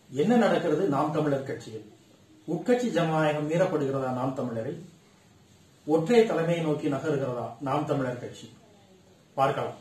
என்ன நடக்கிறது நாம் தமிழர் கட்சியில் உட்கட்சி ஜனநாயகம் மீறப்படுகிறதா நாம் தமிழரை ஒற்றை தலைமையை நோக்கி நகருகிறதா நாம் தமிழர் கட்சி பார்க்கலாம்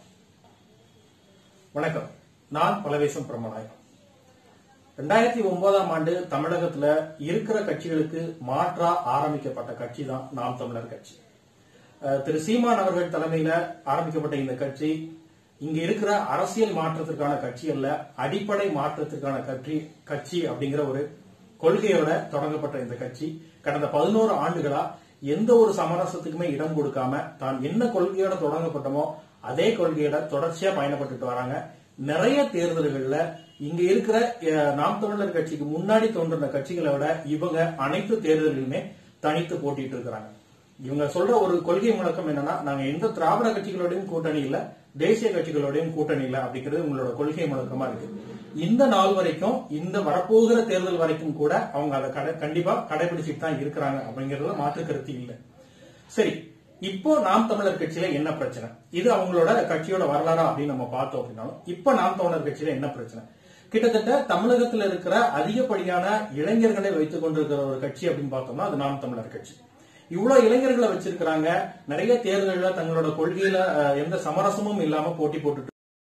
வணக்கம் நான் பலவேசம் பிரம்மநாயகம் ரெண்டாயிரத்தி ஒன்பதாம் ஆண்டு தமிழகத்துல இருக்கிற கட்சிகளுக்கு மாற்றா ஆரம்பிக்கப்பட்ட கட்சி தான் நாம் தமிழர் கட்சி அஹ் திரு சீமான் அவர்கள் தலைமையில ஆரம்பிக்கப்பட்ட இந்த கட்சி இங்க இருக்கிற அரசியல் மாற்றத்திற்கான கட்சி அல்ல அடிப்படை மாற்றத்திற்கான கட்சி கட்சி அப்படிங்கிற ஒரு கொள்கையோட தொடங்கப்பட்ட இந்த கட்சி கடந்த பதினோரு ஆண்டுகளா எந்த ஒரு சமரசத்துக்குமே இடம் கொடுக்காம தான் என்ன கொள்கையோட தொடங்கப்பட்டமோ அதே கொள்கையோட தொடர்ச்சியா பயணப்பட்டுட்டு வராங்க நிறைய தேர்தல்கள்ல இங்க இருக்கிற அஹ், நாம் தமிழர் கட்சிக்கு முன்னாடி தோன்றின கட்சிகளை விட இவங்க அனைத்து தேர்தல்களுமே தனித்து போட்டிட்டு இருக்கிறாங்க இவங்க சொல்ற ஒரு கொள்கை முழக்கம் என்னன்னா நாங்க எந்த திராவிட கட்சிகளோடையும் கூட்டணி இல்ல தேசிய கட்சிகளோடையும் கூட்டணி இல்ல அப்படிங்கிறது உங்களோட கொள்கை முழக்கமா இருக்கு இந்த நாள் வரைக்கும் இந்த வரப்போகிற தேர்தல் வரைக்கும் கூட அவங்க அதை கடை கண்டிப்பா கடைபிடிச்சிட்டு தான் இருக்கிறாங்க அப்படிங்கறதுல மாற்று கருத்து இல்லை சரி இப்போ நாம் தமிழர் கட்சியில என்ன பிரச்சனை இது அவங்களோட கட்சியோட வரலாறா அப்படின்னு நம்ம பார்த்தோம் அப்படின்னாலும் இப்போ நாம் தமிழர் கட்சியில என்ன பிரச்சனை கிட்டத்தட்ட தமிழகத்துல இருக்கிற அதிகப்படியான இளைஞர்களை வைத்துக் கொண்டிருக்கிற ஒரு கட்சி அப்படின்னு பார்த்தோம்னா அது நாம் தமிழர் கட்சி இவ்வளவு இளைஞர்களை வச்சிருக்கிறாங்க நிறைய தேர்தல்ல தங்களோட கொள்கையில அஹ், எந்த சமரசமும் இல்லாம போட்டி போட்டுட்டு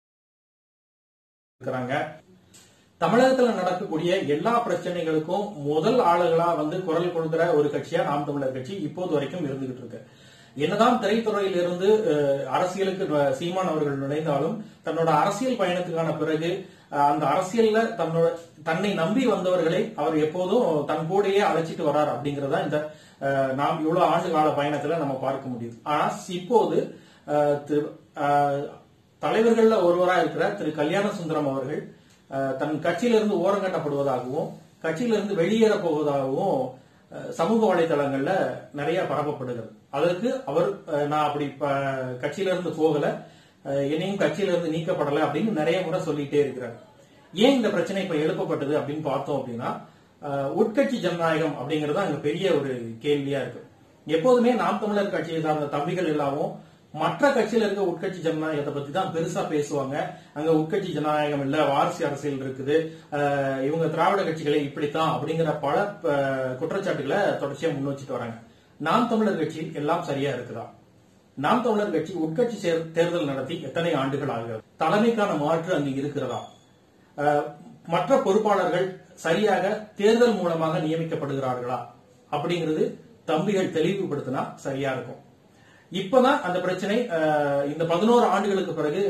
இருக்கிறாங்க தமிழகத்துல நடக்கக்கூடிய எல்லா பிரச்சனைகளுக்கும் முதல் ஆளுகளா வந்து குரல் கொடுக்கிற ஒரு கட்சியா நாம் தமிழர் கட்சி இப்போது வரைக்கும் இருந்துகிட்டு இருக்கு என்னதான் திரைத்துறையில் இருந்து அஹ், அரசியலுக்கு ந- சீமான் அவர்கள் நுழைந்தாலும் தன்னோட அரசியல் பயணத்துக்கான பிறகு அஹ், அந்த அரசியல்ல தன்னோட தன்னை நம்பி வந்தவர்களை அவர் எப்போதும் தன் கூடயே அழைச்சிட்டு வரார் அப்படிங்கறதா இந்த அஹ், நாம் இவ்வளவு ஆண்டு கால பயணத்துல நம்ம பார்க்க முடியுது ஆனா இப்போது அஹ், திரு- அஹ், தலைவர்கள்ல ஒருவரா இருக்கிற திரு கல்யாண சுந்தரம் அவர்கள் அஹ், தன் கட்சியிலிருந்து ஓரங்கட்டப்படுவதாகவும் கட்சியிலிருந்து வெளியேற போவதாகவும் அஹ், சமூக வலைதளங்கள்ல நிறைய பரப்பப்படுகிறது அதற்கு அவர் அஹ், நான் அப்படி ப- கட்சியிலிருந்து போகல அஹ், என்னையும் கட்சியிலிருந்து நீக்கப்படல அப்படின்னு நிறைய முறை சொல்லிட்டே இருக்கிறார் ஏன் இந்த பிரச்சனை இப்ப எழுப்பப்பட்டது அப்படின்னு பார்த்தோம் அப்படின்னா அஹ், உட்கட்சி ஜனநாயகம் அப்படிங்கறது அங்க பெரிய ஒரு கேள்வியா இருக்கு எப்போதுமே நாம் தமிழர் கட்சியை சார்ந்த தம்பிகள் எல்லாமும் மற்ற கட்சியில இருக்க உட்கட்சி ஜனநாயகத்தை பத்தி தான் பெருசா பேசுவாங்க அங்க உட்கட்சி ஜனநாயகம் இல்ல வாரிசு அரசியல் இருக்குது அஹ், இவங்க திராவிட கட்சிகளை இப்படித்தான் அப்படிங்கிற பல அஹ், குற்றச்சாட்டுகளை தொடர்ச்சியா முன் வச்சுட்டு வராங்க நாம் தமிழர் கட்சியில் எல்லாம் சரியா இருக்குதா நாம் தமிழர் கட்சி உட்கட்சி சேர்- தேர்தல் நடத்தி எத்தனை ஆண்டுகள் ஆகிறது தலைமைக்கான மாற்று அங்கு இருக்கிறதா அஹ், மற்ற பொறுப்பாளர்கள் சரியாக தேர்தல் மூலமாக நியமிக்கப்படுகிறார்களா அப்படிங்கிறது தம்பிகள் தெளிவுபடுத்தினா சரியா இருக்கும் இப்பதான் அந்த பிரச்சனை அஹ், இந்த பதினோரு ஆண்டுகளுக்கு பிறகு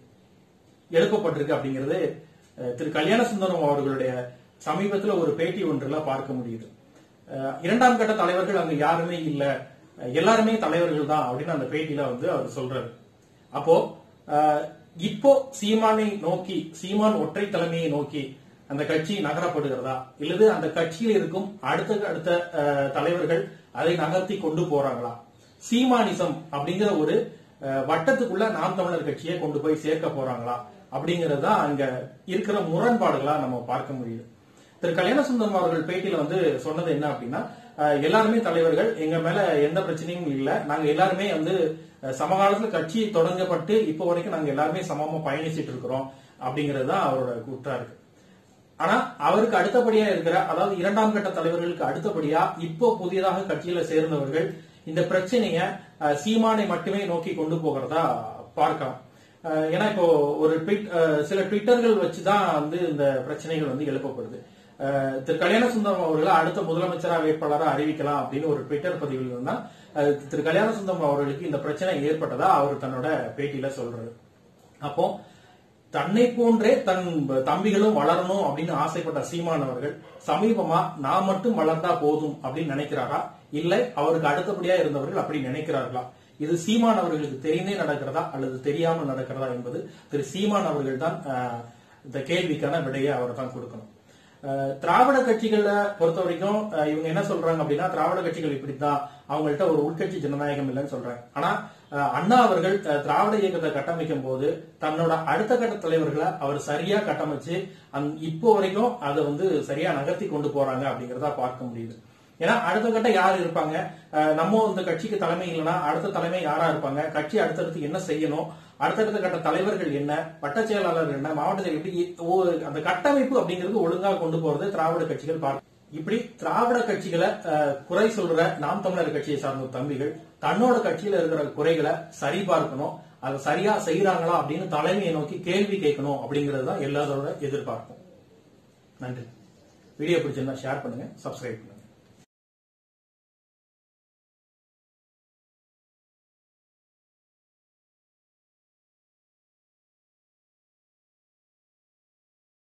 எழுப்பப்பட்டிருக்கு அப்படிங்கிறது அஹ், திரு கல்யாண சுந்தரம் அவர்களுடைய சமீபத்துல ஒரு பேட்டி ஒன்றுல பார்க்க முடியுது அஹ், இரண்டாம் கட்ட தலைவர்கள் அங்க யாருமே இல்ல அஹ், எல்லாருமே தலைவர்கள் தான் அப்படின்னு அந்த பேட்டியில வந்து அவர் சொல்றாரு அப்போ அஹ், இப்போ சீமானை நோக்கி சீமான் ஒற்றை தலைமையை நோக்கி அந்த கட்சி நகரப்படுகிறதா இல்லது அந்த கட்சியில் இருக்கும் அடுத்த அடுத்த அஹ், தலைவர்கள் அதை நகர்த்தி கொண்டு போறாங்களா சீமானிசம் அப்படிங்கிற ஒரு அஹ், வட்டத்துக்குள்ள நாம் தமிழர் கட்சியை கொண்டு போய் சேர்க்க போறாங்களா அப்படிங்கறது தான் அங்க இருக்கிற முரண்பாடுகளா நம்ம பார்க்க முடியுது திரு கல்யாணசுந்தரம் அவர்கள் பேட்டியில வந்து சொன்னது என்ன அப்படின்னா அஹ், எல்லாருமே தலைவர்கள் எங்க மேல எந்த பிரச்சனையும் இல்ல நாங்க எல்லாருமே வந்து அஹ், சமகாலத்துல கட்சி தொடங்கப்பட்டு இப்போ வரைக்கும் நாங்க எல்லாருமே சமமா பயணிச்சிட்டு இருக்கிறோம் அப்படிங்கிறது தான் அவரோட கூற்றா இருக்கு ஆனா அவருக்கு அடுத்தபடியா இருக்கிற அதாவது இரண்டாம் கட்ட தலைவர்களுக்கு அடுத்தபடியா இப்போ புதியதாக கட்சியில சேர்ந்தவர்கள் இந்த பிரச்சனைய அஹ், சீமானை மட்டுமே நோக்கி கொண்டு போகிறதா பார்க்கலாம் அஹ், ஏன்னா இப்போ ஒரு ட்வீட் அஹ், சில ட்விட்டர்கள் வச்சுதான் வந்து இந்த பிரச்சனைகள் வந்து எழுப்பப்படுது அஹ், திரு கல்யாண சுந்தரம் அவர்களை அடுத்த முதலமைச்சரா வேட்பாளரா அறிவிக்கலாம் அப்படின்னு ஒரு ட்விட்டர் பதிவில் இருந்தா அஹ், திரு கல்யாண சுந்தரம் அவர்களுக்கு இந்த பிரச்சனை ஏற்பட்டதா அவர் தன்னோட பேட்டியில சொல்றாரு அப்போ தன்னை போன்றே தன் தம்பிகளும் வளரணும் அப்படின்னு ஆசைப்பட்ட சீமான் அவர்கள் சமீபமா நான் மட்டும் வளர்ந்தா போதும் அப்படின்னு நினைக்கிறாரா இல்லை அவருக்கு அடுத்தபடியா இருந்தவர்கள் அப்படி நினைக்கிறார்களா இது சீமான் அவர்களுக்கு தெரிந்தே நடக்கிறதா அல்லது தெரியாமல் நடக்கிறதா என்பது திரு சீமான் அவர்கள் தான் ஆஹ், இந்த கேள்விக்கான விடையை அவர் தான் கொடுக்கணும் அஹ், திராவிட கட்சிகளை பொறுத்த வரைக்கும் அஹ், இவங்க என்ன சொல்றாங்க அப்படின்னா திராவிட கட்சிகள் இப்படித்தான் அவங்கள்ட்ட ஒரு உட்கட்சி ஜனநாயகம் இல்லைன்னு சொல்றாங்க ஆனா அஹ், அண்ணா அவர்கள் அஹ், திராவிட இயக்கத்தை கட்டமைக்கும் போது தன்னோட அடுத்த கட்ட தலைவர்களை அவர் சரியா கட்டமைச்சு அந் இப்போ வரைக்கும் அதை வந்து சரியா நகர்த்தி கொண்டு போறாங்க அப்படிங்கறத பார்க்க முடியுது ஏன்னா அடுத்த கட்ட யார் இருப்பாங்க அஹ் நம்ம இந்த கட்சிக்கு தலைமை இல்லைன்னா அடுத்த தலைமை யாரா இருப்பாங்க கட்சி அடுத்தடுத்து என்ன செய்யணும் அடுத்தடுத்த கட்ட தலைவர்கள் என்ன வட்ட செயலாளர் என்ன மாவட்ட செயலர் இப்படி ஒ- அந்த கட்டமைப்பு அப்படிங்கிறது ஒழுங்கா கொண்டு போறது திராவிட கட்சிகள் பார்க்க இப்படி திராவிட கட்சிகளை அஹ், குறை சொல்ற நாம் தமிழர் கட்சியை சார்ந்த தம்பிகள் தன்னோட கட்சியில இருக்கிற குறைகளை சரி பார்க்கணும் அதை சரியா செய்யறாங்களா அப்படின்னு தலைமையை நோக்கி கேள்வி கேட்கணும் அப்படிங்கிறது தான் எல்லாரோட எதிர்பார்ப்பும் நன்றி வீடியோ பிடிச்சிருந்தா ஷேர் பண்ணுங்க சப்ஸ்கிரைப் பண்ணுங்க